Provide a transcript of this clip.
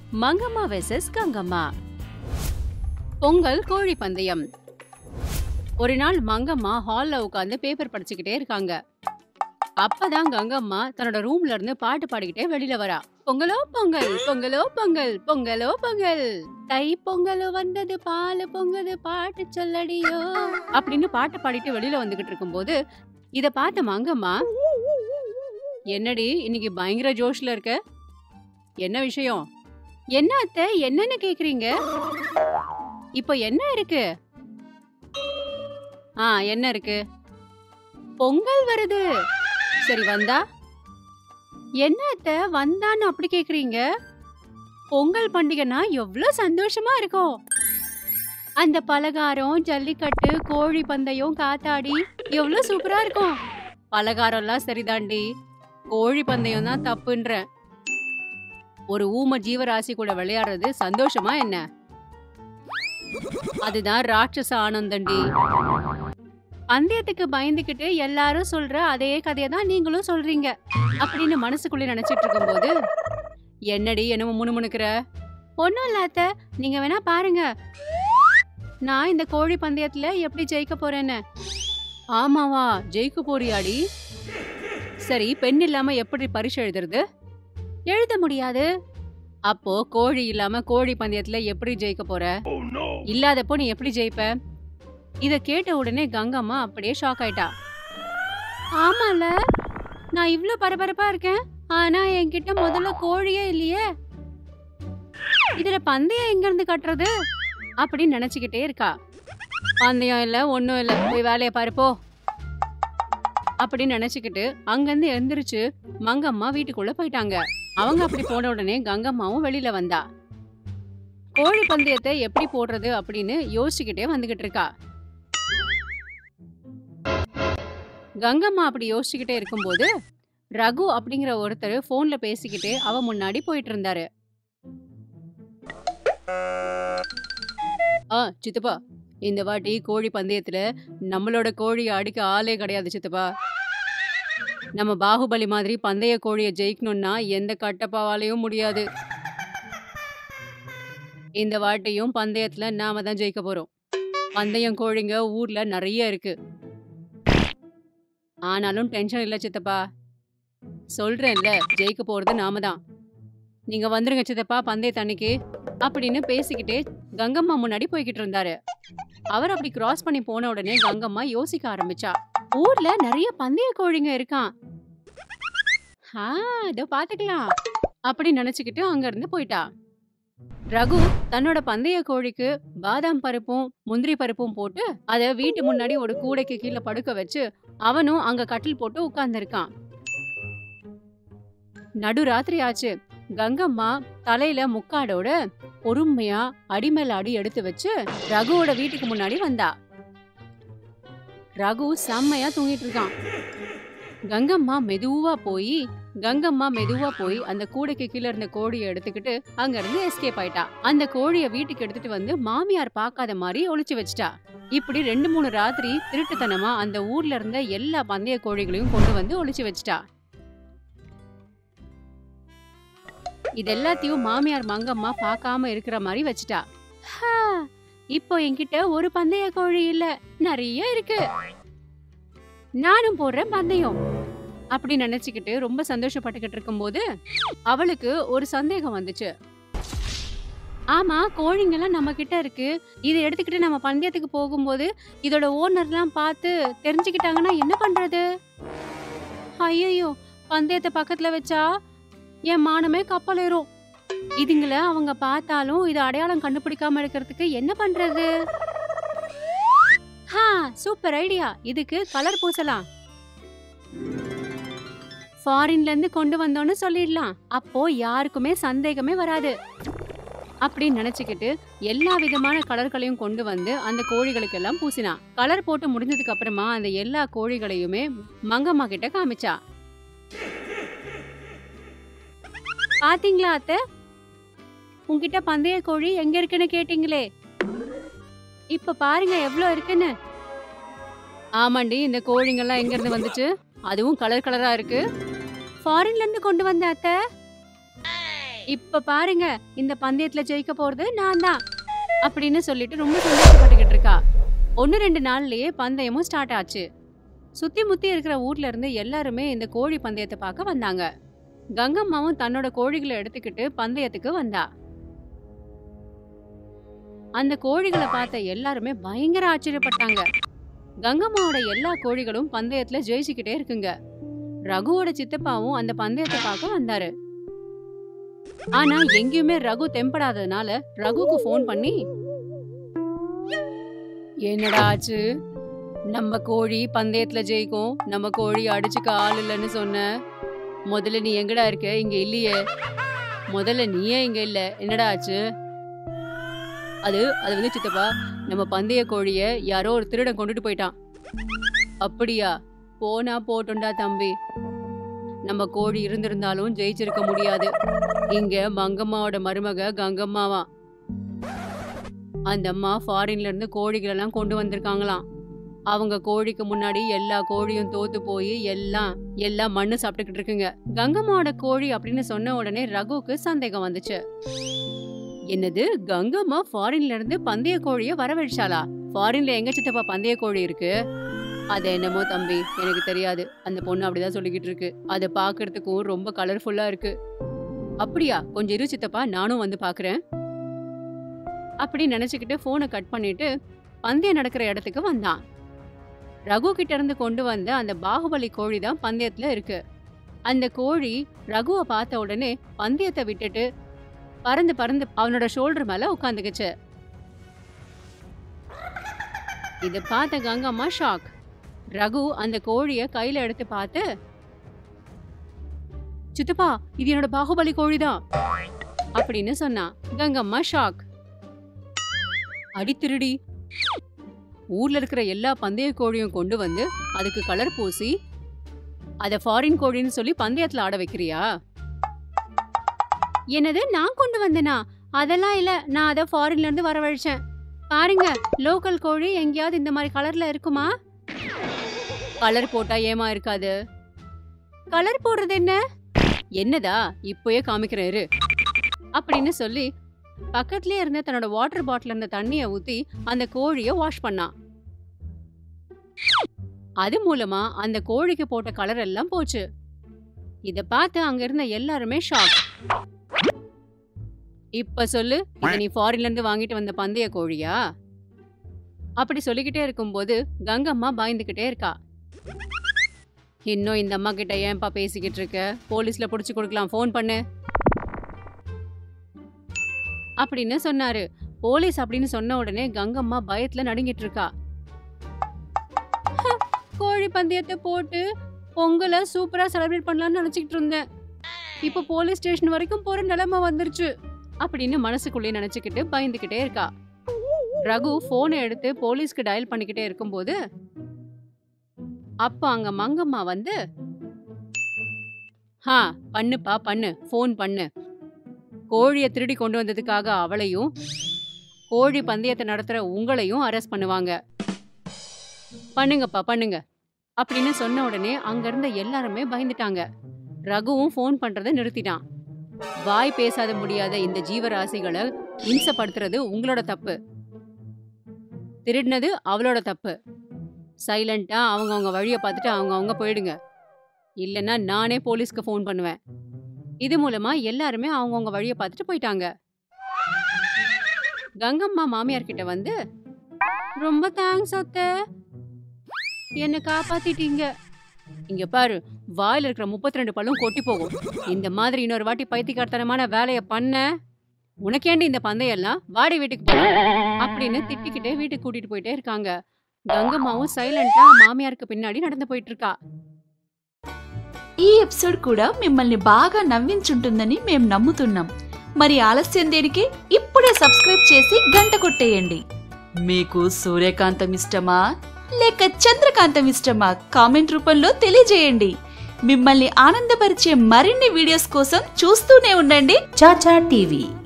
Mangamma versus Gangamma Pongal கோழி பந்தயம் ஒரு நாள் மங்கம்மா ஹால்ல உட்காந்து பேப்பர் படிச்சுக்கிட்டே இருக்காங்க அப்பதான் கங்கம்மா தன்னோட ரூம்ல இருந்து பாட்டு பாடிக்கிட்டே வெளியில வரா பொங்கலோ பொங்கல் பொங்கலோ பொங்கல் பொங்கலோ பொங்கல் தை பொங்கலோ வந்தது பாலு பொங்கல் பாட்டு சொல்லடியோ அப்படின்னு பாட்டு பாடிட்டு வெளியில வந்துகிட்டு இருக்கும்போது இத பார்த்த மங்கம்மா என்னடி இன்னைக்கு பயங்கர ஜோஷ்ல இருக்க என்ன விஷயம் என்ன அத்தை என்னன்னு கேக்குறீங்க இப்போ என்ன இருக்கு ஆ என்ன இருக்கு பொங்கல் வருது சரி வந்தா என்ன அத்தை வந்தான்னு அப்படி கேக்குறீங்க பொங்கல் பண்டிகைனா எவ்வளவு சந்தோஷமா இருக்கும் அந்த பலகாரம் ஜல்லிக்கட்டு கோழி பந்தயம் காத்தாடி எவ்வளவு சூப்பரா இருக்கும் பலகாரம்லாம் சரிதாண்டி கோழி பந்தயம் தான் தப்புன்ற ஒரு ஊம ஜீவராசி கூட விளையாடுறது சந்தோஷமா என்ன அதுதான் ராட்சச ஆனந்தண்டி பந்தயத்துக்கு பயந்துகிட்டு எல்லாரும் சொல்ற அதே கதையை தான் நீங்களும் சொல்றீங்க அப்படின்னு மனசுக்குள்ள நினைச்சிட்டு இருக்கும்போது என்னடி என்னமோ முணுமுணுக்கிற ஒன்றும் இல்ல அத்தை நீங்க வேணா பாருங்க நான் இந்த கோழி பந்தயத்துல எப்படி ஜெயிக்க போறேன்னு ஆமாவா ஜெயிக்க போறியாடி சரி பெண் இல்லாம எப்படி பரிசு எழுதுறது எழுத முடியாது அப்போ கோழி இல்லாம கோழி பந்தயத்துல எப்படி ஜெயிக்க போற இல்லாதப்போ நீ எப்படி ஜெயிப்ப இத கேட்ட உடனே கங்கம்மா அப்படியே ஷாக் ஆயிட்டா ஆமால நான் இவ்ளோ பரபரப்பா இருக்கேன் ஆனா என்கிட்ட முதல்ல கோழியே இல்லையே இதுல பந்தயம் எங்க இருந்து கட்டுறது அப்படின்னு நினைச்சுக்கிட்டே இருக்கா பந்தயம் இல்ல ஒண்ணும் இல்ல போய் வேலையை பாரு போ அப்படின்னு நினைச்சுக்கிட்டு அங்கிருந்து எந்திரிச்சு மங்கம்மா வீட்டுக்குள்ள போயிட்டாங்க அவங்க அப்படி போன உடனே கங்கம்மாவும் வெளியில வந்தா கோழி பந்தயத்தை எப்படி போடுறது அப்படின்னு யோசிச்சுக்கிட்டே வந்துகிட்டு இருக்கா கங்கம்மா அப்படி யோசிச்சுக்கிட்டே இருக்கும்போது ரகு அப்படிங்கிற ஒருத்தர் போன்ல பேசிக்கிட்டு அவ முன்னாடி போயிட்டு இருந்தாரு ஆ சித்தப்பா இந்த வாட்டி கோழி பந்தயத்துல நம்மளோட கோழியை அடிக்க ஆளே கிடையாது சித்தப்பா நம்ம பாகுபலி மாதிரி பந்தய கோழியை ஜெயிக்கணும்னா எந்த கட்டப்பாவாலையும் முடியாது இந்த வாட்டியும் பந்தயத்துல நாம தான் ஜெயிக்க போறோம் பந்தயம் கோழிங்க ஊர்ல நிறைய இருக்கு ஆனாலும் டென்ஷன் இல்ல சித்தப்பா சொல்றேன்ல ஜெயிக்க போறது நாம தான் நீங்க வந்துருங்க சித்தப்பா பந்தயத்து அன்னைக்கு அப்படின்னு பேசிக்கிட்டே கங்கம்மா முன்னாடி போய்கிட்டு இருந்தாரு அவர் அப்படி கிராஸ் பண்ணி போன உடனே கங்கம்மா யோசிக்க ஆரம்பிச்சா ஊர்ல நிறைய பந்தய கோழிங்க இருக்கான் ஆ இதோ பாத்துக்கலாம் அப்படி நினைச்சுக்கிட்டு அங்க இருந்து போயிட்டா ரகு தன்னோட பந்தய கோழிக்கு பாதாம் பருப்பும் முந்திரி பருப்பும் போட்டு அத வீட்டு முன்னாடி ஒரு கூடைக்கு கீழே படுக்க வச்சு அவனும் அங்க கட்டில் போட்டு உட்கார்ந்திருக்கான் நடு ராத்திரி ஆச்சு கங்கம்மா தலையில முக்காடோட பொறுமையா அடிமேல அடி எடுத்து வச்சு ரகுவோட வீட்டுக்கு முன்னாடி வந்தா ரகு செம்மையா தூங்கிட்டு இருக்கான் கங்கம்மா மெதுவா போய் கங்கம்மா மெதுவா போய் அந்த கூடைக்கு கீழ இருந்த கோழியை எடுத்துக்கிட்டு அங்க இருந்து எஸ்கேப் ஆயிட்டா அந்த கோழிய வீட்டுக்கு எடுத்துட்டு வந்து மாமியார் பார்க்காத மாதிரி ஒளிச்சு வச்சிட்டா இப்படி ரெண்டு மூணு ராத்திரி திருட்டுத்தனமா அந்த ஊர்ல இருந்த எல்லா பந்தய கோழிகளையும் கொண்டு வந்து ஒளிச்சு வச்சிட்டா இது எல்லாத்தையும் மாமியார் மங்கம்மா பார்க்காம இருக்கிற மாதிரி வச்சிட்டா ஹா, இப்போ என்கிட்ட ஒரு பந்தய கோழி இல்ல நிறைய இருக்கு நானும் போடுறேன் பந்தயம் அப்படி நினைச்சுக்கிட்டு ரொம்ப சந்தோஷப்பட்டுக்கிட்டு இருக்கும்போது அவளுக்கு ஒரு சந்தேகம் வந்துச்சு ஆமா கோழிங்கெல்லாம் நம்ம கிட்ட இருக்கு இதை எடுத்துக்கிட்டு நம்ம பந்தயத்துக்கு போகும்போது இதோட ஓனர்லாம் பார்த்து தெரிஞ்சுக்கிட்டாங்கன்னா என்ன பண்றது ஐயோ பந்தயத்தை பக்கத்துல வச்சா என் மானமே கப்பலேறும் இதுங்கள அவங்க பார்த்தாலும் இது அடையாளம் கண்டுபிடிக்காம இருக்கிறதுக்கு என்ன பண்றது ஹா சூப்பர் ஐடியா இதுக்கு கலர் பூசலாம் ஃபாரின்ல இருந்து கொண்டு வந்தோன்னு சொல்லிடலாம் அப்போ யாருக்குமே சந்தேகமே வராது அப்படின்னு நினைச்சுக்கிட்டு எல்லா விதமான கலர்களையும் கொண்டு வந்து அந்த கோழிகளுக்கு எல்லாம் பூசினா கலர் போட்டு முடிஞ்சதுக்கு அப்புறமா அந்த எல்லா கோழிகளையுமே மங்கம்மா கிட்ட காமிச்சா பாத்தீங்களா அத்தை உன்கிட்ட பந்தய கோழி எங்க இருக்குன்னு கேட்டீங்களே இப்ப பாருங்க எவ்வளவு இருக்குன்னு ஆமாண்டி இந்த கோழிங்கெல்லாம் எங்க இருந்து வந்துச்சு அதுவும் கலர் கலரா இருக்கு ஃபாரின்ல இருந்து கொண்டு வந்த அத்தை இப்ப பாருங்க இந்த பந்தயத்துல ஜெயிக்க போறது நான் தான் அப்படின்னு சொல்லிட்டு ரொம்ப சந்தோஷப்பட்டுக்கிட்டு இருக்கா ஒன்னு ரெண்டு நாள்லயே பந்தயமும் ஸ்டார்ட் ஆச்சு சுத்தி முத்தி இருக்கிற ஊர்ல இருந்து எல்லாருமே இந்த கோழி பந்தயத்தை பார்க்க வந்தாங்க கங்கம்மாவும் தன்னோட கோழிகளை எடுத்துக்கிட்டு பந்தயத்துக்கு வந்தா அந்த கோழிகளை பார்த்த எல்லாருமே பயங்கர ஆச்சரியப்பட்டாங்க கங்கம்மாவோட எல்லா கோழிகளும் பந்தயத்துல ஜெயிச்சுக்கிட்டே இருக்குங்க ரகுவோட சித்தப்பாவும் அந்த பந்தயத்தை பார்க்க வந்தாரு ஆனா எங்கேயுமே ரகு தெம்படாததுனால ரகுக்கு ஃபோன் பண்ணி என்னடா ஆச்சு நம்ம கோழி பந்தயத்துல ஜெயிக்கும் நம்ம கோழி அடிச்சுக்க ஆள் இல்லைன்னு சொன்ன முதல்ல நீ எங்கடா இருக்க இங்க இல்லையே முதல்ல நீயே இங்க இல்ல என்னடா ஆச்சு அது அது வந்து சித்தப்பா நம்ம பந்தய கோழிய யாரோ ஒரு திருடன் கொண்டுட்டு போயிட்டான் அப்படியா போனா போட்டுண்டா தம்பி நம்ம கோழி இருந்திருந்தாலும் ஜெயிச்சிருக்க முடியாது இங்க மங்கம்மாவோட மருமக கங்கம்மாவா அந்த அம்மா ஃபாரின்ல இருந்து கோழிகள் எல்லாம் கொண்டு வந்திருக்காங்களாம் அவங்க கோழிக்கு முன்னாடி எல்லா கோழியும் தோத்து போய் எல்லாம் எல்லாம் மண்ணு சாப்பிட்டுக்கிட்டு இருக்குங்க கங்கம்மாவோட கோழி அப்படின்னு சொன்ன உடனே ரகுவுக்கு சந்தேகம் வந்துச்சு என்னது கங்கம்மா ஃபாரின்ல இருந்து பந்தய கோழிய வரவழைச்சாளா ஃபாரின்ல எங்க சித்தப்பா பந்தய கோழி இருக்கு அது என்னமோ தம்பி எனக்கு தெரியாது அந்த பொண்ணு அப்படிதான் சொல்லிக்கிட்டு இருக்கு அதை பாக்குறதுக்கும் ரொம்ப கலர்ஃபுல்லா இருக்கு அப்படியா கொஞ்சம் இரு சித்தப்பா நானும் வந்து பாக்குறேன் அப்படி நினைச்சுக்கிட்டு போனை கட் பண்ணிட்டு பந்தயம் நடக்கிற இடத்துக்கு வந்தான் ரகு கிட்ட இருந்து கொண்டு வந்த அந்த பாகுபலி கோழி தான் பந்தயத்துல இருக்கு அந்த கோழி ரகுவை பார்த்த உடனே பந்தயத்தை விட்டுட்டு பறந்து பறந்து அவனோட ஷோல்டர் மேல உட்காந்துக்குச்சு இத பார்த்த கங்கம்மா ஷாக் ரகு அந்த கோழிய கையில எடுத்து பார்த்து சித்தப்பா இது என்னோட பாகுபலி கோழிதான் அப்படின்னு சொன்னான் கங்கம்மா ஷாக் அடி திருடி ஊர்ல இருக்கிற எல்லா பந்தய கோழியும் கொண்டு வந்து அதுக்கு கலர் பூசி அத ஃபாரின் கோழின்னு சொல்லி பந்தயத்துல ஆட வைக்கிறியா என்னது நான் கொண்டு வந்தேனா அதெல்லாம் இல்ல நான் அத ஃபாரின்ல இருந்து வரவழைச்சேன் பாருங்க லோக்கல் கோழி எங்கேயாவது இந்த மாதிரி கலர்ல இருக்குமா கலர் போட்டா ஏமா இருக்காது கலர் போடுறது என்ன என்னதா இப்போயே காமிக்கிறேன் இரு அப்படின்னு சொல்லி பக்கத்துலயே இருந்த தன்னோட வாட்டர் பாட்டில் இருந்த தண்ணிய ஊத்தி அந்த கோழிய வாஷ் பண்ணான் அது மூலமா அந்த கோழிக்கு போட்ட கலர் எல்லாம் போச்சு இத பார்த்து அங்க இருந்த எல்லாருமே ஷாக் இப்ப சொல்லு இத நீ ஃபாரின்ல இருந்து வாங்கிட்டு வந்த பந்தய கோழியா அப்படி சொல்லிக்கிட்டே இருக்கும்போது கங்கம்மா பயந்துகிட்டே இருக்கா இன்னும் இந்த அம்மா கிட்ட ஏன்பா பேசிக்கிட்டு இருக்க போலீஸ்ல புடிச்சு கொடுக்கலாம் ஃபோன் பண்ணு அப்படின்னு சொன்னாரு போலீஸ் அப்படின்னு சொன்ன உடனே கங்கம்மா பயத்துல நடுங்கிட்டு இருக்கா கோழி பந்தயத்தை போட்டு பொங்கலை சூப்பரா செலிப்ரேட் பண்ணலாம்னு நினைச்சிட்டு இருந்தேன் இப்போ போலீஸ் ஸ்டேஷன் வரைக்கும் போற நிலைமை வந்துருச்சு அப்படின்னு மனசுக்குள்ளே நினைச்சுக்கிட்டு பயந்துகிட்டே இருக்கா ரகு போனை எடுத்து போலீஸ்க்கு டயல் பண்ணிக்கிட்டே இருக்கும்போது அப்ப அங்க மங்கம்மா வந்து ஹா பண்ணுப்பா பண்ணு ஃபோன் பண்ணு கோழியை திருடி கொண்டு வந்ததுக்காக அவளையும் கோழி பந்தயத்தை நடத்துற உங்களையும் அரெஸ்ட் பண்ணுவாங்க பண்ணுங்கப்பா பண்ணுங்க அப்படின்னு சொன்ன உடனே அங்க இருந்த எல்லாருமே பயந்துட்டாங்க ரகுவும் ஃபோன் பண்றதை நிறுத்திட்டான் வாய் பேசாத முடியாத இந்த ஜீவராசிகளை இம்சப்படுத்துறது உங்களோட தப்பு திருடினது அவளோட தப்பு சைலண்டா அவங்கவங்க வழியை பார்த்துட்டு அவங்கவங்க போயிடுங்க இல்லைன்னா நானே போலீஸ்க்கு ஃபோன் பண்ணுவேன் இது மூலமா எல்லாருமே அவங்கவங்க வழியை பார்த்துட்டு போயிட்டாங்க கங்கம்மா மாமியார் கிட்ட வந்து ரொம்ப தேங்க்ஸ் அத்தை என்னை காப்பாத்திட்டீங்க இங்க பாரு வாயில இருக்கிற முப்பத்தி ரெண்டு பல்லும் கொட்டி போகும் இந்த மாதிரி இன்னொரு வாட்டி பைத்தியக்காரத்தனமான வேலையை பண்ண உனக்கேண்டி இந்த பந்தயெல்லாம் வாடி வீட்டுக்கு போலாம் அப்படின்னு திட்டிக்கிட்டே வீட்டுக்கு கூட்டிட்டு போயிட்டே இருக்காங்க கங்கம்மாவும் சைலண்டா మామియాருக்கு பின்னாடி நடந்து போயிட்டு இருக்கா ఈ ఎపిసోడ్ కూడా మిమ్మల్ని బాగా నవ్వించుంటుందని మేము నమ్ముతున్నాం మరి ఆలస్యం దేనికి ఇప్పుడే సబ్స్క్రైబ్ చేసి గంట కొట్టేయండి మీకు సూర్యకాంతం ఇష్టమా లేక చంద్రకాంతం ఇష్టమా కామెంట్ రూపంలో తెలియజేయండి మిమ్మల్ని ఆనందపరిచే మరిన్ని వీడియోస్ కోసం చూస్తూనే ఉండండి చాచా టీవీ